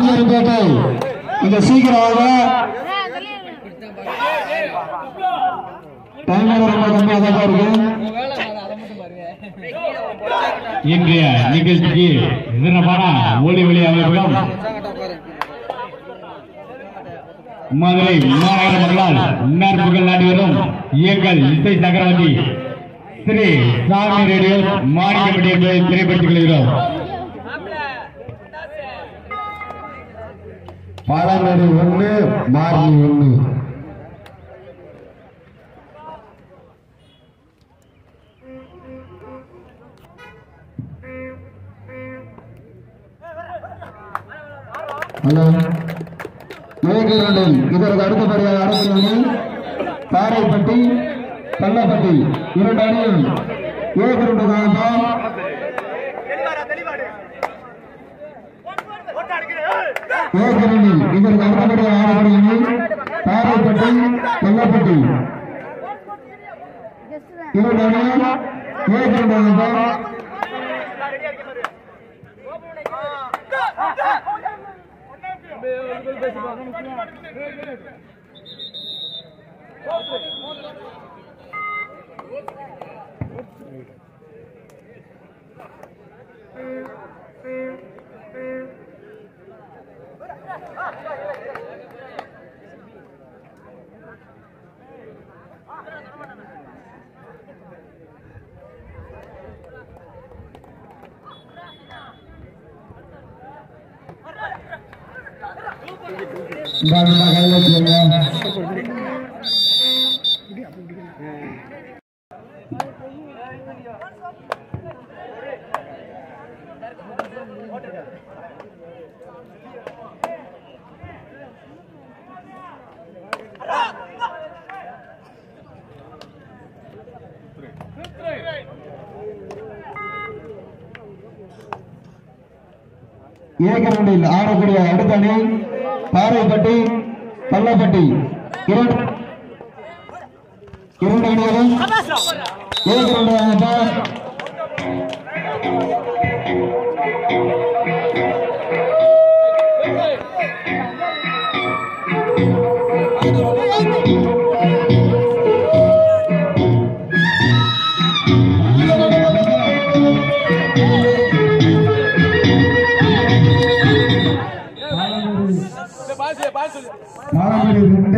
ராஜமரிப்பேட்டை இங்க சீக்கிரம் வாங்க டைம் ரொம்ப கம்மியாக தான் இருக்கு இன்றைய நிகழ்ச்சிக்கு சிறப்பான ஒளி ஒளி அமைப்பும் மதுரை மாநகர மக்களால் நற்புகள் நாடி வரும் எங்கள் இசை சக்கரவர்த்தி ஸ்ரீ சாமி ரேடியோ மாணிக்கப்பட்டி என்பதை திரைப்படுத்திக் கொள்கிறோம் பாலாமேடு ஒண்ணு மார்னி ஒண்ணு ஹலோ மேகரண்டில் இதற்கு அடுத்தபடியாக அரசு காரைப்பட்டி கள்ளப்பட்டி இரண்டு அணியும் ஏகருண்டு காலம் ஏகரண்டில் இதற்கு அடுத்தபடியாக ஆடப்படுகிறது காரைப்பட்டி கள்ளப்பட்டி இரண்டு அணியும் ஏகருண்டு காலம் இந்த கையில் வச்சுக்கோங்க ஏகரண்டில் ஆடக்கூடிய அடுத்த அணி பாறைப்பட்டி பள்ளப்பட்டி இரண்டு இரண்டு அணிகளும் ஏகரண்டு அமைப்பார் பாலமேடு ரெண்டு